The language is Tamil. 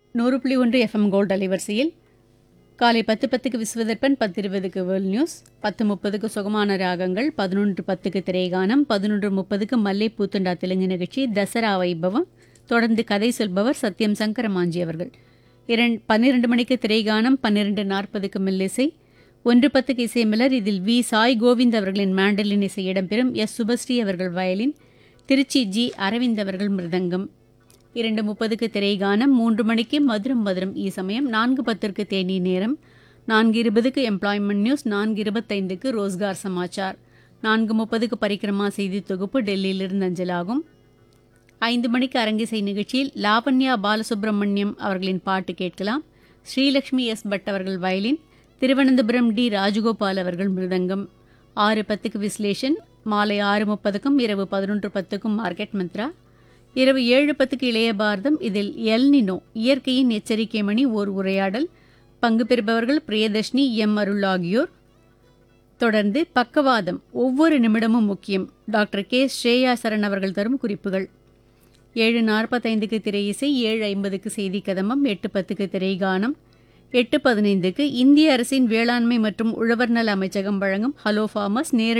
நூறு புள்ளி ஒன்று எஃப்எம் கோல்ட் அலைவரிசையில் காலை பத்து பத்துக்கு விஸ்வதர்பன் பத்து இருபதுக்கு வேர்ல்ட் நியூஸ் பத்து முப்பதுக்கு சுகமான ராகங்கள் பதினொன்று பத்துக்கு திரைகானம் பதினொன்று முப்பதுக்கு மல்லை பூத்துண்டா தெலுங்கு நிகழ்ச்சி தசரா வைபவம் தொடர்ந்து கதை சொல்பவர் சத்யம் சங்கரமாஞ்சி அவர்கள் இரண் பன்னிரண்டு மணிக்கு திரைகானம் பன்னிரண்டு நாற்பதுக்கு மில்லிசை ஒன்று பத்துக்கு இசை மலர் இதில் வி சாய் கோவிந்த் அவர்களின் மாண்டலின் இசை இடம்பெறும் எஸ் சுபஸ்ரீ அவர்கள் வயலின் திருச்சி ஜி அரவிந்த் அவர்கள் மிருதங்கம் இரண்டு முப்பதுக்கு திரைகானம் மூன்று மணிக்கு மதுரம் மதுரம் ஈ சமயம் நான்கு பத்திற்கு தேனி நேரம் நான்கு இருபதுக்கு எம்ப்ளாய்மெண்ட் நியூஸ் நான்கு இருபத்தைந்துக்கு ரோஸ்கார் சமாச்சார் நான்கு முப்பதுக்கு பரிக்கிரமா செய்தி தொகுப்பு டெல்லியிலிருந்து அஞ்சலாகும் ஐந்து மணிக்கு அரங்கிசை நிகழ்ச்சியில் லாவண்யா பாலசுப்ரமணியம் அவர்களின் பாட்டு கேட்கலாம் ஸ்ரீலக்ஷ்மி எஸ் பட் அவர்கள் வயலின் திருவனந்தபுரம் டி ராஜகோபால் அவர்கள் மிருதங்கம் ஆறு பத்துக்கு விஸ்லேஷன் மாலை ஆறு முப்பதுக்கும் இரவு பதினொன்று பத்துக்கும் மார்க்கெட் மந்த்ரா இரவு ஏழு பத்துக்கு இளைய பாரதம் இதில் எல் நினோ இயற்கையின் எச்சரிக்கை மணி ஓர் உரையாடல் பங்கு பெறுபவர்கள் பிரியதர்ஷினி எம் அருள் ஆகியோர் தொடர்ந்து பக்கவாதம் ஒவ்வொரு நிமிடமும் முக்கியம் டாக்டர் கே ஸ்ரேயா சரண் அவர்கள் தரும் குறிப்புகள் ஏழு நாற்பத்தைந்துக்கு திரை இசை ஏழு ஐம்பதுக்கு செய்தி கதம்பம் எட்டு பத்துக்கு திரைகானம் எட்டு பதினைந்துக்கு இந்திய அரசின் வேளாண்மை மற்றும் உழவர் நல அமைச்சகம் வழங்கும் ஹலோ ஃபார்மர்ஸ் நேரடி